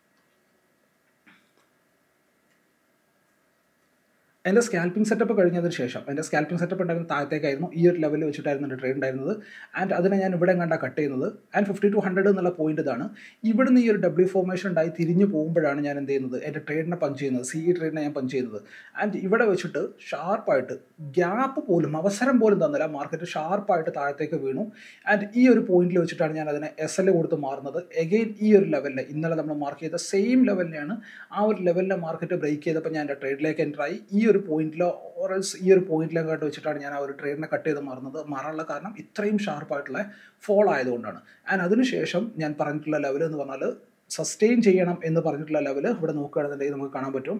Speaker 1: എൻ്റെ സ്കാൽപ്പിംഗ് സെറ്റപ്പ് കഴിഞ്ഞതിന് ശേഷം എൻ്റെ സ്കാൽപ്പിംഗ് സെറ്റപ്പ് ഉണ്ടായിരുന്ന താഴത്തേക്കായിരുന്നു ഈ ഒരു ലെവലിൽ വെച്ചിട്ടായിരുന്നു എൻ്റെ ട്രേഡ് ഉണ്ടായിരുന്നത് ആൻഡ് അതിനെ ഞാൻ ഇവിടെ കണ്ടാ കട്ട് ചെയ്യുന്നത് ആൻഡ് ഫിഫ്റ്റി ടു ഹൺഡ്രഡ് എന്നുള്ള പോയിന്റ് ഇതാണ് ഇവിടുന്ന് ഈ ഒരു ഡബ്ല്യു ഫോർമേഷൻ ഉണ്ടായി തിരിഞ്ഞു പോകുമ്പോഴാണ് ഞാൻ എന്ത് ചെയ്യുന്നത് എൻ്റെ ട്രേഡിനെ പഞ്ച് ചെയ്യുന്നത് സി ഇ ട്രേഡിനെ ഞാൻ പഞ്ച് ചെയ്യുന്നത് ആൻഡ് ഇവിടെ വെച്ചിട്ട് ഷാർപ്പായിട്ട് ഗ്യാപ്പ് പോലും അവസരം പോലും തന്നില്ല മാർക്കറ്റ് ഷാർപ്പായിട്ട് താഴത്തേക്ക് വീണു ആൻഡ് ഈ ഒരു പോയിന്റിൽ വെച്ചിട്ടാണ് ഞാൻ അതിനെ എസ് എൽ കൊടുത്ത് മാറുന്നത് എഗെയിൻ ഈ ഒരു ലെവലിൽ ഇന്നലെ നമ്മൾ മാർക്ക് ചെയ്ത സെയിം ലെവലിനെയാണ് ആ ഒരു ലെവലിലെ മാർക്കറ്റ് ബ്രേക്ക് ചെയ്തപ്പോൾ ഞാൻ എൻ്റെ ട്രേഡിലേക്ക് എൻ്റർ ആയി ഈ ഒരു പോയിന്റിലോ ഓറൽസ് ഈ ഒരു പോയിന്റിലേക്കാട്ട് വെച്ചിട്ടാണ് ഞാൻ ആ ഒരു ട്രേഡിനെ കട്ട് ചെയ്ത് മാറുന്നത് മാറാനുള്ള കാരണം ഇത്രയും ഷാർപ്പായിട്ടുള്ള ഫോൾ ആയതുകൊണ്ടാണ് ആൻഡ് അതിനുശേഷം ഞാൻ പറഞ്ഞിട്ടുള്ള ലെവൽ എന്ന് പറഞ്ഞാൽ സസ്റ്റെയിൻ ചെയ്യണം എന്ന് പറഞ്ഞിട്ടുള്ള ലെവൽ ഇവിടെ നോക്കുകയാണെന്നുണ്ടെങ്കിൽ നമുക്ക് കാണാൻ പറ്റും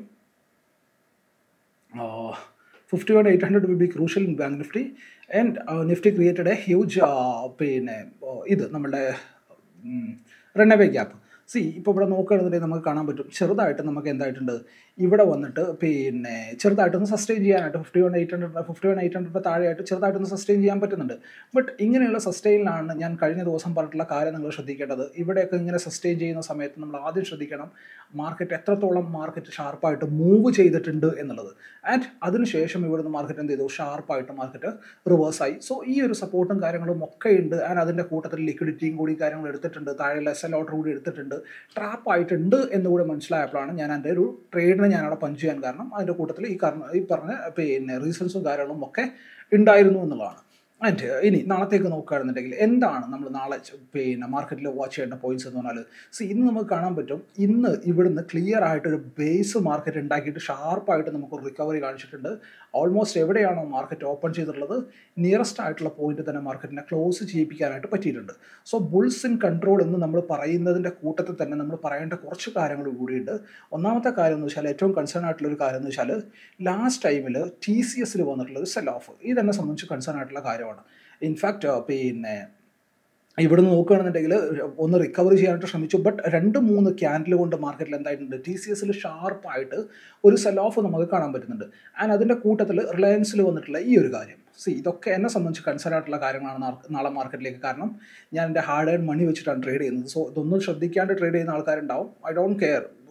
Speaker 1: fifty one eight hundred will be crucial in bank Nifty and Nifty created a huge പിന്നെ ഇത് നമ്മളുടെ റണ്ണവേ ഗ്യാപ്പ് സി ഇപ്പോൾ ഇവിടെ നോക്കുകയാണെന്നുണ്ടെങ്കിൽ നമുക്ക് കാണാൻ പറ്റും ചെറുതായിട്ട് നമുക്ക് എന്തായിട്ടുണ്ട് ഇവിടെ വന്നിട്ട് പിന്നെ ചെറുതായിട്ടൊന്ന് സസ്റ്റെയിൻ ചെയ്യാനായിട്ട് fifty one eight hundred fifty one eight hundred താഴെയായിട്ട് ചെറുതായിട്ടൊന്ന് സസ്റ്റെയിൻ ചെയ്യാൻ പറ്റുന്നുണ്ട് ബട്ട് ഇങ്ങനെയുള്ള സസ്റ്റെയിനിലാണ് ഞാൻ കഴിഞ്ഞ ദിവസം പറഞ്ഞിട്ടുള്ള കാര്യം നിങ്ങൾ ശ്രദ്ധിക്കേണ്ടത് ഇവിടെയൊക്കെ ഇങ്ങനെ സസ്റ്റെയിൻ ചെയ്യുന്ന സമയത്ത് നമ്മൾ ആദ്യം ശ്രദ്ധിക്കണം മാർക്കറ്റ് എത്രത്തോളം മാർക്കറ്റ് ഷാർപ്പായിട്ട് മൂവ് ചെയ്തിട്ടുണ്ട് എന്നുള്ളത് ആൻഡ് അതിനുശേഷം ഇവിടുന്ന് മാർക്കറ്റ് എന്ത് ചെയ്തു ഷാർപ്പായിട്ട് മാർക്കറ്റ് റിവേഴ്സായി സോ ഈ ഒരു സപ്പോർട്ടും കാര്യങ്ങളും ഒക്കെ ഉണ്ട് ആൻഡ് അതിൻ്റെ കൂട്ടത്തിൽ ലിക്വിഡിറ്റിയും കൂടി കാര്യങ്ങൾ എടുത്തിട്ടുണ്ട് താഴെയുള്ള എസ് എൽ ഓർഡർ കൂടി എടുത്തിട്ടുണ്ട് ട്രാപ്പ് ആയിട്ടുണ്ട് എന്ന് കൂടി മനസ്സിലായപ്പോഴാണ് ഞാൻ എൻ്റെ ഒരു ട്രേഡിനെ ഞാൻ അവിടെ പഞ്ച് ചെയ്യാൻ കാരണം അതിൻ്റെ കൂട്ടത്തിൽ ഈ കാരണം ഈ പറഞ്ഞ പിന്നെ റീസൺസും കാര്യങ്ങളും ഒക്കെ ഉണ്ടായിരുന്നു എന്നുള്ളതാണ് ആൻഡ് ഇനി നാളത്തേക്ക് നോക്കുകയാണെന്നുണ്ടെങ്കിൽ എന്താണ് നമ്മൾ നാളെ പിന്നെ മാർക്കറ്റിൽ വാച്ച് ചെയ്യേണ്ട പോയിന്റ്സ് എന്ന് പറഞ്ഞാൽ സി ഇന്ന് നമുക്ക് കാണാൻ പറ്റും ഇന്ന് ഇവിടുന്ന് ക്ലിയർ ആയിട്ട് ഒരു ബേസ് മാർക്കറ്റ് ഉണ്ടാക്കിയിട്ട് ഷാർപ്പായിട്ട് നമുക്ക് റിക്കവറി കാണിച്ചിട്ടുണ്ട് ഓൾമോസ്റ്റ് എവിടെയാണോ മാർക്കറ്റ് ഓപ്പൺ ചെയ്തിട്ടുള്ളത് നിയറസ്റ്റ് ആയിട്ടുള്ള പോയിന്റ് തന്നെ മാർക്കറ്റിനെ ക്ലോസ് ചെയ്യിപ്പിക്കാനായിട്ട് പറ്റിയിട്ടുണ്ട് സോ ബുൾസ് ഇൻ കൺട്രോൾ എന്ന് നമ്മൾ പറയുന്നതിൻ്റെ കൂട്ടത്തിൽ തന്നെ നമ്മൾ പറയേണ്ട കുറച്ച് കാര്യങ്ങൾ കൂടിയുണ്ട് ഒന്നാമത്തെ കാര്യം എന്ന് വെച്ചാൽ ഏറ്റവും കൺസേൺ ആയിട്ടുള്ള ഒരു കാര്യം എന്ന് വെച്ചാൽ ലാസ്റ്റ് ടൈമിൽ ടി സി എസിൽ വന്നിട്ടുള്ള ഒരു സെൽ ഓഫ് ഇതെന്നെ സംബന്ധിച്ച് കൺസേൺ ആയിട്ടുള്ള കാര്യമാണ് ഇൻഫാക്റ്റ് പിന്നെ ഇവിടുന്ന് നോക്കുകയാണെന്നുണ്ടെങ്കിൽ ഒന്ന് റിക്കവറി ചെയ്യാനായിട്ട് ശ്രമിച്ചു ബട്ട് രണ്ട് മൂന്ന് ക്യാൻഡിൽ കൊണ്ട് മാർക്കറ്റിൽ എന്തായിട്ടുണ്ട് ടി സി എസിൽ ഷാർപ്പായിട്ട് ഒരു സെൽ ഓഫ് നമുക്ക് കാണാൻ പറ്റുന്നുണ്ട് ആൻഡ് അതിൻ്റെ കൂട്ടത്തിൽ റിലയൻസിൽ വന്നിട്ടുള്ള ഈ ഒരു കാര്യം സി ഇതൊക്കെ എന്നെ സംബന്ധിച്ച് കൺസേൺ ആയിട്ടുള്ള കാര്യങ്ങളാണ് നാളെ മാർക്കറ്റിലേക്ക് കാരണം ഞാൻ എൻ്റെ ഹാർഡ് ഏൺ മണി വെച്ചിട്ടാണ് ട്രേഡ് ചെയ്യുന്നത് സോ ഇതൊന്നും ശ്രദ്ധിക്കാണ്ട് ട്രേഡ് ചെയ്യുന്ന ആൾക്കാരുണ്ടാവും ഐ ഡോണ്ട് കെയർ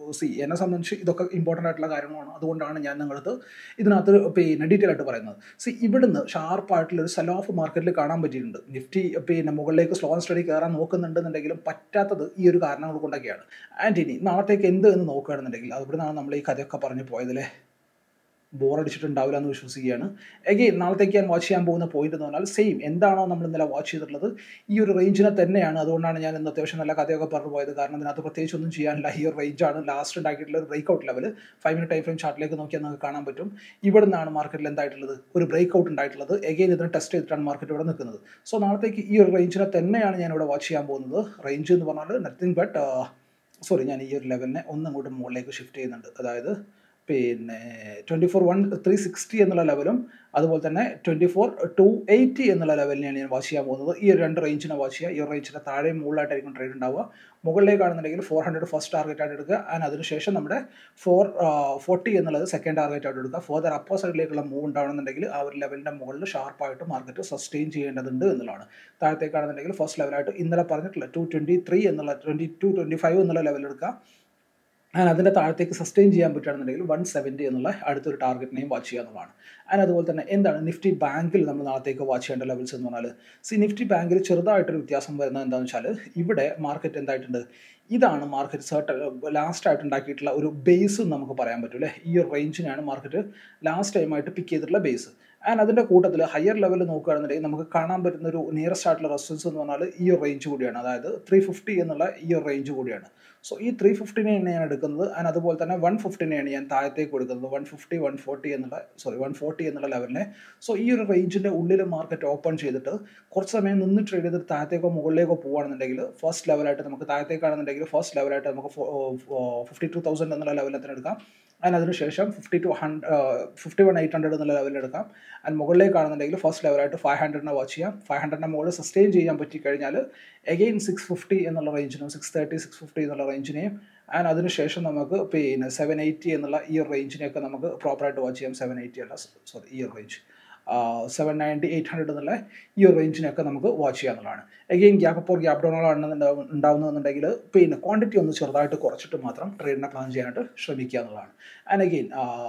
Speaker 1: സി എന്നെ സംബന്ധിച്ച് ഇതൊക്കെ ഇമ്പോർട്ടൻ്റ് ആയിട്ടുള്ള കാര്യങ്ങളാണ് അതുകൊണ്ടാണ് ഞാൻ നിങ്ങളത് ഇതിനകത്ത് പിന്നെ ഡീറ്റെയിൽ ആയിട്ട് പറയുന്നത് സി ഇവിടുന്ന് ഷാർപ്പായിട്ടുള്ള ഒരു സെൽ ഓഫ് മാർക്കറ്റിൽ കാണാൻ പറ്റിയിട്ടുണ്ട് നിഫ്റ്റി പിന്നെ മുകളിലേക്ക് സ്ലോ ആൻഡ് സ്റ്റഡി കയറാൻ നോക്കുന്നുണ്ടെന്നുണ്ടെങ്കിലും പറ്റാത്തത് ഈ ഒരു കാരണങ്ങൾ കൊണ്ടൊക്കെയാണ് ആൻഡ് ഇനി നാളത്തേക്ക് എന്ത് എന്ന് നോക്കുകയാണെന്നുണ്ടെങ്കിൽ അവിടുന്നാണ് നമ്മൾ ഈ കഥയൊക്കെ പറഞ്ഞു പോയതിലെ ബോറടിച്ചിട്ടുണ്ടാവില്ല എന്ന് വിശ്വസിക്കുകയാണ് എഗെയിൻ നാളത്തേക്ക് ഞാൻ വാച്ച് ചെയ്യാൻ പോകുന്ന പോയിന്റ് എന്ന് പറഞ്ഞാൽ സെയിം എന്താണോ നമ്മൾ ഇന്നലെ വാച്ച് ചെയ്തിട്ടുള്ളത് ഈ ഒരു റേഞ്ചിനെ തന്നെയാണ് അതുകൊണ്ടാണ് ഞാൻ ഇന്ന് അത്യാവശ്യം നല്ല കഥയൊക്കെ പറഞ്ഞു പോയത് കാരണം ഇതിനകത്ത് പ്രത്യേകിച്ച് ഒന്നും ചെയ്യാനില്ല ഈ ഒരു റേഞ്ചാണ് ലാസ്റ്റ് ഉണ്ടാക്കിയിട്ടുള്ള ഒരു break out level five minute time frame ചാർട്ടിലേക്ക് നോക്കിയാൽ നമുക്ക് കാണാൻ പറ്റും ഇവിടെ നിന്നാണ് മാർക്കറ്റിൽ എന്തായിട്ടുള്ളത് ഒരു ബ്രേക്ക് ഔട്ട് ഉണ്ടായിട്ടുള്ളത് എഗെയിൻ ഇതിനെ ടെസ്റ്റ് ചെയ്തിട്ടാണ് മാർക്കറ്റ് ഇവിടെ നിൽക്കുന്നത് സോ നാളത്തേക്ക് ഈ ഒരു റേഞ്ചിനെ തന്നെയാണ് ഞാൻ ഇവിടെ വാച്ച് ചെയ്യാൻ പോകുന്നത് റേഞ്ച് എന്ന് പറഞ്ഞാൽ നത്തിങ് ബട്ട് സോറി ഞാൻ ഈ ഒരു ലെവലിനെ ഒന്നങ്ങോട്ട് മുകളിലേക്ക് ഷിഫ്റ്റ് ചെയ്യുന്നുണ്ട് അതായത് പിന്നെ twenty four one three sixty എന്നുള്ള ലെവലും അതുപോലെ തന്നെ ട്വൻറ്റി ഫോർ ടു എയ്റ്റി എന്നുള്ള ലെവലിനെയാണ് ഞാൻ വാച്ച് ചെയ്യാൻ പോകുന്നത് ഈ ഒരു രണ്ട് റേഞ്ചിനെ വാച്ച് ചെയ്യുക ഈ ഒരു റേഞ്ചിൻ്റെ താഴെ മുകളിലായിട്ടായിരിക്കും ട്രേഡ് ഉണ്ടാവുക മുകളിലേക്കാണെന്നുണ്ടെങ്കിൽ ഫോർ ഹൺഡ്രഡ് ഫസ്റ്റ് ടാർഗറ്റ് ആയിട്ട് എടുക്കുക ആൻഡ് അതിനുശേഷം നമ്മുടെ ഫോർ ഫോർട്ടി എന്നുള്ളത് സെക്കൻഡ് ടാർഗറ്റ് ആയിട്ട് എടുക്കുക ഫോർദർ അപ്പർ സൈഡിലേക്കുള്ള മൂവ് ഉണ്ടാവണമെന്നുണ്ടെങ്കിൽ ആ ഒരു ലെവലിൻ്റെ മുകളിൽ ഷാർപ്പായിട്ട് മാർക്കറ്റ് സസ്റ്റെയിൻ ചെയ്യേണ്ടതുണ്ട് എന്നുള്ളതാണ് താഴത്തേക്കാണെന്നുണ്ടെങ്കിൽ ഫസ്റ്റ് ലെവലായിട്ട് ഇന്നലെ പറഞ്ഞിട്ടുള്ള ടു ട്വൻറ്റി ത്രീ എന്നുള്ള ട്വൻറ്റി ടു ട്വൻറ്റി ഫൈവ് എന്നുള്ള ലെവൽ എടുക്കുക ആൻഡ് അതിൻ്റെ താഴത്തേക്ക് സസ്റ്റെയിൻ ചെയ്യാൻ പറ്റുകയാണെന്നുണ്ടെങ്കിൽ വൺ സെവൻറ്റി എന്നുള്ള അടുത്തൊരു ടാർഗറ്റിനെയും വാച്ച് ചെയ്യുക എന്നുള്ളതാണ് ആൻഡ് അതുപോലെ തന്നെ എന്താണ് നിഫ്റ്റി ബാങ്കിൽ നമ്മൾ നാളത്തേക്ക് വാച്ച് ചെയ്യേണ്ട ലെവൽസ് എന്ന് പറഞ്ഞാൽ സി നിഫ്റ്റി ബാങ്കിൽ ചെറുതായിട്ടൊരു വ്യത്യാസം വരുന്നത് എന്താണെന്ന് വെച്ചാൽ ഇവിടെ മാർക്കറ്റ് എന്തായിട്ടുണ്ട് ഇതാണ് മാർക്കറ്റ് സർട്ടൺ ലാസ്റ്റ് ആയിട്ട് ഉണ്ടാക്കിയിട്ടുള്ള ഒരു ബേസ് നമുക്ക് പറയാൻ പറ്റും അല്ലേ ഈ ഒരു റേഞ്ചിനാണ് മാർക്കറ്റ് ലാസ്റ്റ് ടൈമായിട്ട് പിക്ക് ചെയ്തിട്ടുള്ള ബേസ് ആൻഡ് അതിൻ്റെ കൂട്ടത്തിൽ ഹയർ ലെവൽ നോക്കുകയാണെന്നുണ്ടെങ്കിൽ നമുക്ക് കാണാൻ പറ്റുന്ന ഒരു നിയറസ്റ്റ് ആയിട്ടുള്ള റെസിസ്റ്റൻസ് എന്ന് പറഞ്ഞാൽ ഈ ഒരു റേഞ്ച് കൂടിയാണ് അതായത് ത്രീ ഫിഫ്റ്റി എന്നുള്ള ഈ ഒരു റേഞ്ച് കൂടിയാണ് സോ ഈ ത്രീ ഫിഫ്റ്റിനെയാണ് ഞാൻ എടുക്കുന്നത് ആൻഡ് അതുപോലെ തന്നെ വൺ ഫിഫ്റ്റിനെയാണ് ഞാൻ താഴത്തേക്ക് കൊടുക്കുന്നത് വൺ ഫിഫ്റ്റി വൺ ഫോർട്ടി എന്നുള്ള സോറി വൺ ഫോർട്ടി എന്നുള്ള ലെവലിനെ സോ ഈ ഒരു റേഞ്ചിൻ്റെ ഉള്ളിൽ മാർക്കറ്റ് ഓപ്പൺ ചെയ്തിട്ട് കുറച്ച് സമയം നിന്ന് ട്രേഡ് ചെയ്തിട്ട് താഴത്തേക്കോ മുകളിലേക്കോ പോകുകയാണെന്നുണ്ടെങ്കിൽ ഫസ്റ്റ് ലെവലായിട്ട് നമുക്ക് താഴത്തേക്കാണെന്നുണ്ടെങ്കിൽ ഫസ്റ്റ് ലെവലായിട്ട് നമുക്ക് ഫിഫ്റ്റി ടു തൗസൻഡ് എന്നുള്ള ലെവലിൽ തന്നെ എടുക്കാം ആൻഡ് അതിനുശേഷം fifty two hundred fifty one eight hundred എന്നുള്ള ലെവലിൽ എടുക്കാം ആൻഡ് മുകളിലേക്കാണെന്നുണ്ടെങ്കിൽ ഫസ്റ്റ് ലെവലായിട്ട് ഫൈവ് ഹൺഡ്രഡിനെ വാച്ച് ചെയ്യാം ഫൈവ് ഹൺഡ്രഡിനെ മുകളിൽ സസ്റ്റെയിൻ ചെയ്യാൻ പറ്റിക്കഴിഞ്ഞാൽ എഗെയിൻ സിക്സ് ഫിഫ്റ്റി എന്നുള്ള റേഞ്ചിനും സിക്സ് തേർട്ടി സിക്സ് ഫിഫ്റ്റി എന്നുള്ള റേഞ്ചിനെയും ആൻഡ് അതിനുശേഷം നമുക്ക് പിന്നെ സെവൻ എയ്റ്റി എന്നുള്ള ഈ റേഞ്ചിനെയൊക്കെ നമുക്ക് പ്രോപ്പറായിട്ട് വാച്ച് ചെയ്യാം സെവൻ എയ്റ്റി അല്ല സോറി ഈ range seven ninety eight hundred എന്നുള്ള ഈ ഒരു റേഞ്ചിനൊക്കെ നമുക്ക് വാച്ച് ചെയ്യാന്നുള്ളതാണ് എഗെയിൻ ഗ്യാപ്പ് അപ്പോൾ ഗ്യാപ്പ് ഡൗൺ ആണ് ഉണ്ടാവുന്നതെന്നുണ്ടെങ്കിൽ പിന്നെ ക്വാണ്ടിറ്റി ഒന്ന് ചെറുതായിട്ട് കുറച്ചിട്ട് മാത്രം ട്രേഡിനെ പ്ലാൻ ചെയ്യാനായിട്ട് ശ്രമിക്കുക എന്നുള്ളതാണ് ആൻഡ് അഗെയിൻ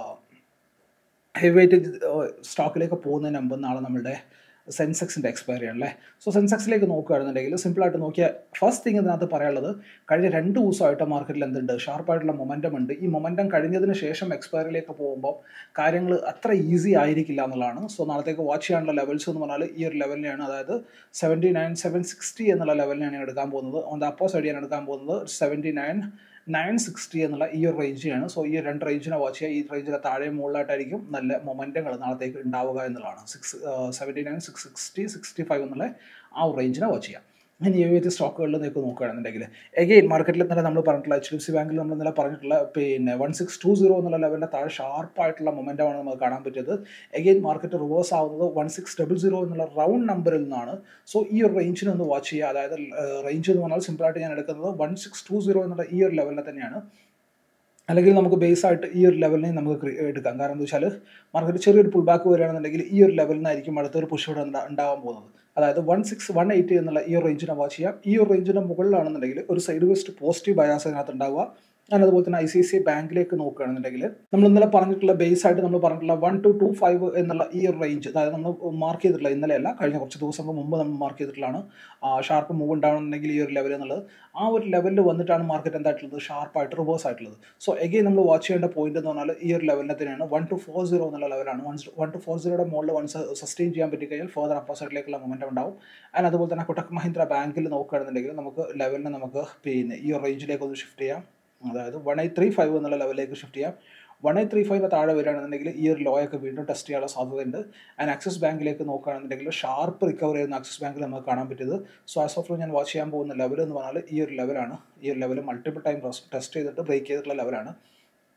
Speaker 1: ഹെവി വെയിറ്റ് സ്റ്റോക്കിലേക്ക് പോകുന്നതിന് മുമ്പ് നാളെ നമ്മളുടെ സെൻസെക്സിൻ്റെ എക്സ്പയറി ആണല്ലേ സോ സെൻസെക്സിലേക്ക് നോക്കുകയാണെന്നുണ്ടെങ്കിൽ സിമ്പിളായിട്ട് നോക്കിയാൽ ഫസ്റ്റ് തിങ് ഇതിനകത്ത് പറയാനുള്ളത് കഴിഞ്ഞ രണ്ട് ദിവസമായിട്ട് മാർക്കറ്റിൽ എന്തുണ്ട് ഷാർപ്പായിട്ടുള്ള മൊമെൻറ്റം ഉണ്ട് ഈ മൊമെൻറ്റം കഴിഞ്ഞതിന് ശേഷം എക്സ്പയറിയിലേക്ക് പോകുമ്പോൾ കാര്യങ്ങൾ അത്ര ഈസി ആയിരിക്കില്ല എന്നുള്ളതാണ് സോ നാളത്തേക്ക് വാച്ച് ചെയ്യാനുള്ള ലെവൽസ് എന്ന് പറഞ്ഞാൽ ഈ ഒരു ലെവലിനെയാണ് അതായത് സെവൻറ്റി നയൻ സെവൻ സിക്സ്റ്റി എന്നുള്ള ലെവലിനെയാണ് ഞാൻ എടുക്കാൻ പോകുന്നത് ഓൺ ദ അപ്പോ സൈഡ് ഞാൻ എടുക്കാൻ പോകുന്നത് സെവൻറ്റി നയൻ നയൻ സിക്സ്റ്റി എന്നുള്ള ഈ ഒരു റേഞ്ചിനാണ് സോ ഈ രണ്ട് റേഞ്ചിനെ വാച്ച് ചെയ്യുക ഈ റേഞ്ചിലെ താഴെ മുകളിലായിട്ടായിരിക്കും നല്ല മൊമെൻറ്റങ്ങൾ നാളത്തേക്ക് ഉണ്ടാവുക എന്നുള്ളതാണ് six seventy nine six sixty sixty five എന്നുള്ള ആ ഒരു റേഞ്ചിനെ വാച്ച് ചെയ്യാം ഇനി ഏത് സ്റ്റോക്കുകളിൽ നിങ്ങൾക്ക് നോക്കുകയാണെന്നുണ്ടെങ്കിൽ എഗെയിൻ മാർക്കറ്റിൽ തന്നെ നമ്മൾ പറഞ്ഞിട്ടുള്ള എച്ച് ഡി എഫ് സി ബാങ്കിൽ നമ്മൾ ഇന്നലെ പറഞ്ഞിട്ടുള്ള പിന്നെ വൺ സിക്സ് ടു സീറോ എന്നുള്ള ലെവലിൻ്റെ താഴെ ഷാർപ്പായിട്ടുള്ള മൊമെൻറ്റമാണ് നമുക്ക് കാണാൻ പറ്റിയത് എഗെയിൻ മാർക്കറ്റ് റിവേഴ്സ് ആവുന്നത് വൺ സിക്സ് ഡബിൾ സീറോ എന്നുള്ള റൗണ്ട് നമ്പറിൽ നിന്നാണ് സോ ഈ ഒരു റേഞ്ചിനെ ഒന്ന് വാച്ച് ചെയ്യുക അതായത് റേഞ്ച് എന്ന് പറഞ്ഞാൽ സിമ്പിളായിട്ട് ഞാൻ എടുക്കുന്നത് വൺ സിക്സ് ടു സീറോ എന്നുള്ള ഈ ഒരു ലെവലിനെ തന്നെയാണ് അല്ലെങ്കിൽ നമുക്ക് ബേസ് ആയിട്ട് ഈ ഒരു ലെവലിനെ നമുക്ക് എടുക്കാം കാരണം എന്താ വെച്ചാൽ മാർക്കറ്റ് ചെറിയൊരു പുൾ ബാക്ക് വരികയാണെന്നുണ്ടെങ്കിൽ ഈ ഒരു ലെവലിൽ നിന്നായിരിക്കും അടുത്തൊരു പുഷ് ഇവിടെ ഉണ്ടാവാൻ പോകുന്നത് അതായത് വൺ സിക്സ് വൺ എയ്റ്റ് എന്നുള്ള ഈ ഒരു റേഞ്ചിനെ വാച്ച് ചെയ്യാം ഈ ഒരു റേഞ്ചിൻ്റെ മുകളിലാണെന്നുണ്ടെങ്കിൽ ഒരു സൈഡ് വെസ്റ്റ് പോസിറ്റീവ് ബയാസ് അതിനകത്ത് ഉണ്ടാവുക ഞാൻ അതുപോലെ തന്നെ I C I C I ബാങ്കിലേക്ക് നോക്കുകയാണെന്നുണ്ടെങ്കിൽ നമ്മൾ ഇന്നലെ പറഞ്ഞിട്ടുള്ള ബേസ് ആയിട്ട് നമ്മൾ പറഞ്ഞിട്ടുള്ള വൺ ടു ടു ഫൈവ് എന്നുള്ള ഈ ഒരു റേഞ്ച് അതായത് നമ്മൾ മാർക്ക് ചെയ്തിട്ടുള്ള ഇന്നലെ അല്ല കഴിഞ്ഞ കുറച്ച് ദിവസങ്ങൾക്ക് മുമ്പ് നമ്മൾ മാർക്ക് ചെയ്തിട്ടുള്ളതാണ് ഷാർപ്പ് മൂവ് ഉണ്ടാവണമെന്നുണ്ടെങ്കിൽ ഈ ഒരു ലെവൽ എന്നുള്ളത് ആ ഒരു ലെവലിൽ വന്നിട്ടാണ് മാർക്കറ്റ് എന്തായിട്ടുള്ളത് ഷാർപ്പായിട്ട് റിവേഴ്സ് ആയിട്ടുള്ളത് സോ എഗെയിൻ നമ്മൾ വാച്ച് ചെയ്യേണ്ട പോയിന്റ് എന്ന് പറഞ്ഞാൽ ഈ ഒരു ലെവലിനെ തന്നെയാണ് വൺ ടു ഫോർ സീറോ എന്നുള്ള ലെവലാണ് വൺ വൺ ടു ഫോർ സീറോയുടെ മുകളിൽ വൺ സസ്റ്റെയിൻ ചെയ്യാൻ പറ്റിക്കഴിഞ്ഞാൽ ഫർദർ അപ്പോസൈഡിലേക്കുള്ള മൊമെൻറ്റം ഉണ്ടാവും ആൻഡ് അതുപോലെ തന്നെ കൊട്ടക് മഹീന്ദ്ര ബാങ്കിൽ നോക്കുകയാണെന്നുണ്ടെങ്കിൽ നമുക്ക് ലെവലിനെ നമുക്ക് പിന്നെ ഈ ഒരു റേഞ്ചിലേക്ക് ഒന്ന് ഷിഫ്റ്റ് ചെയ്യാം അതായത് വൺ എയ്റ്റ് ത്രീ ഫൈവ് എന്നുള്ള ലെവലിലേക്ക് ഷിഫ്റ്റ് ചെയ്യാം വൺ എയ്റ്റ് ത്രീ ഫൈവിന് താഴെ വരികയാണെന്നുണ്ടെങ്കിൽ ഈ ഒരു ലോ ഒക്കെ വീണ്ടും ടെസ്റ്റ് ചെയ്യാനുള്ള സാധ്യതയുണ്ട് ആൻഡ് ആക്സിസ് ബാങ്കിലേക്ക് നോക്കുകയാണെന്നുണ്ടെങ്കിൽ ഷാർപ്പ് റിക്കവറി ചെയ്യുന്ന ആക്സിസ് ബാങ്കിൽ നമുക്ക് കാണാൻ പറ്റിയത് സോ ആസ് ഓഫ് ഞാൻ വാച്ച് ചെയ്യാൻ പോകുന്ന ലെവൽ എന്ന് പറഞ്ഞാൽ ഈ ഒരു ലെവലാണ് ഈ ഒരു ലെവൽ മൾട്ടിപ്പിൾ ടൈം ടെസ്റ്റ് ചെയ്തിട്ട് ബ്രേക്ക് ചെയ്തിട്ടുള്ള ലെവലാണ്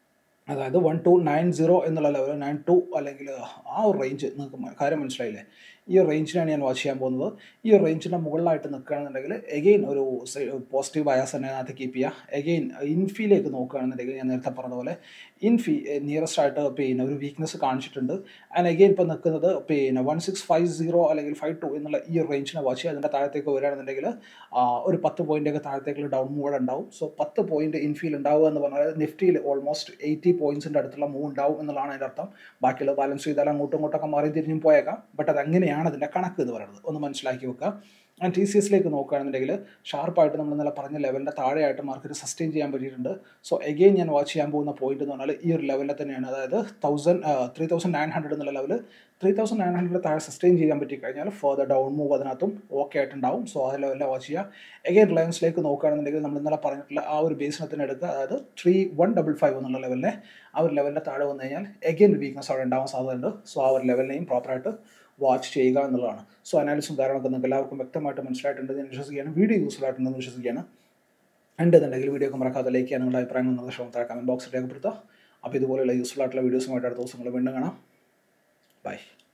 Speaker 1: അതായത് വൺ ടു നയൻ സീറോ എന്നുള്ള ലെവൽ നയൻ ടു അല്ലെങ്കിൽ ആ ഒരു റേഞ്ച് നിങ്ങൾക്ക് കാര്യം മനസ്സിലായില്ലേ ഈ ഒരു റേഞ്ചിനാണ് ഞാൻ വാച്ച് ചെയ്യാൻ പോകുന്നത് ഈ ഒരു റേഞ്ചിൻ്റെ മുകളിലായിട്ട് നിൽക്കുകയാണെന്നുണ്ടെങ്കിൽ എഗെയിൻ ഒരു പോസിറ്റീവ് ബയാസ് തന്നെ അതിനകത്ത് കീപ്പ് ചെയ്യുക എഗെയിൻ ഇൻഫിയിലേക്ക് നോക്കുകയാണെന്നുണ്ടെങ്കിൽ ഞാൻ നേരത്തെ പറഞ്ഞതുപോലെ ഇൻഫി നിയറസ്റ്റ് ആയിട്ട് പിന്നെ ഒരു വീക്ക്നെസ് കാണിച്ചിട്ടുണ്ട് ആൻഡ് എഗെയിൻ ഇപ്പോൾ നിൽക്കുന്നത് പിന്നെ വൺ സിക്സ് ഫൈവ് സീറോ അല്ലെങ്കിൽ ഫൈവ് ടു എന്നുള്ള ഈ ഒരു റേഞ്ചിനെ വാച്ച് ചെയ്യുക അതിൻ്റെ താഴത്തേക്ക് വരികയാണെന്നുണ്ടെങ്കിൽ ഒരു പത്ത് പോയിൻ്റൊക്കെ താഴത്തേക്കുള്ള ഡൗൺ മൂവ് ഉണ്ടാവും സോ പത്ത് പോയിന്റ് ഇൻഫിയിൽ ഉണ്ടാവുക എന്ന് പറഞ്ഞാൽ നിഫ്റ്റിയിൽ ഓൾമോസ്റ്റ് എയ്റ്റി പോയിന്റ്സിൻ്റെ അടുത്തുള്ള മൂവ് ഉണ്ടാവും എന്നുള്ളതാണ് അതിൻ്റെ അർത്ഥം ബാക്കിയുള്ള ബാലൻസ് ചെയ്താൽ അങ്ങോട്ടും ഇങ്ങോട്ടൊക്കെ മാറി തിരിഞ്ഞും പോയേക്കാം ബട്ട് അത് അങ്ങനെയാണ് അതിൻ്റെ കണക്ക് എന്ന് പറയുന്നത് ഒന്ന് മനസ്സിലാക്കി വെക്കുക ആൻഡ് ടി സി എസിലേക്ക് നോക്കുകയാണെന്നുണ്ടെങ്കിൽ ഷാർപ്പായിട്ട് നമ്മൾ ഇന്നലെ പറഞ്ഞ ലെവലിൻ്റെ താഴെയായിട്ട് മാർക്കറ്റ് സസ്റ്റെയിൻ ചെയ്യാൻ പറ്റിയിട്ടുണ്ട് സോ എഗെയിൻ ഞാൻ വാച്ച് ചെയ്യാൻ പോകുന്ന പോയിന്റ് എന്ന് പറഞ്ഞാൽ ഈ ഒരു ലെവലിൽ തന്നെയാണ് അതായത് thousand three thousand nine hundred എന്നുള്ള level three thousand nine hundred താഴെ സസ്റ്റെയിൻ ചെയ്യാൻ പറ്റി കഴിഞ്ഞാൽ ഫർദർ ഡൗൺ മൂവ് അതിനകത്തും ഓക്കെ ആയിട്ടുണ്ടാവും സോ ആ ലെവലിൽ വാച്ച് ചെയ്യുക എഗെയിൻ റിലയൻസിലേക്ക് നോക്കുകയാണെന്നുണ്ടെങ്കിൽ നമ്മൾ ഇന്നലെ പറഞ്ഞിട്ടുള്ള ആ ഒരു ബേസിനെ തന്നെ എടുക്കുക അതായത് ത്രീ വൺ ഡബിൾ ഫൈവ് എന്നുള്ള ലെവലിലെ ആ ഒരു ലെവലിൻ്റെ താഴെ വന്നു കഴിഞ്ഞാൽ എഗെയിൻ വീക്ക്നസ് അവിടെ ഉണ്ടാവാൻ സാധ്യതയുണ്ട് സോ ആ ഒരു ലെവലിനെയും പ്രോപ്പറായിട്ട് വാച്ച് ചെയ്യുക എന്നുള്ളതാണ് സോ അനാലിസും കാര്യങ്ങളൊക്കെ നിങ്ങൾക്ക് എല്ലാവർക്കും വ്യക്തമായിട്ട് മനസ്സിലായിട്ടുണ്ടെന്ന് ഞാൻ വിശ്വസിക്കുകയാണ് വീഡിയോ യൂസ്ഫുൾ ആയിട്ടുണ്ടെന്ന് വിശ്വസിക്കുകയാണ് ഉണ്ടെന്നുണ്ടെങ്കിൽ വീഡിയോ ഒക്കെ മറക്കാതെ ലൈക്ക് ചെയ്യാൻ നിങ്ങളുടെ അഭിപ്രായങ്ങൾ നിർദ്ദേശം താഴെ കമൻറ്റ് ബോക്സിൽ രേഖപ്പെടുത്തുക അപ്പോൾ ഇതുപോലെയുള്ള യൂസ്ഫുൾ ആയിട്ടുള്ള വീഡിയോസുമായിട്ട് അടുത്ത ദിവസങ്ങൾ വീണ്ടും കാണാം ബൈ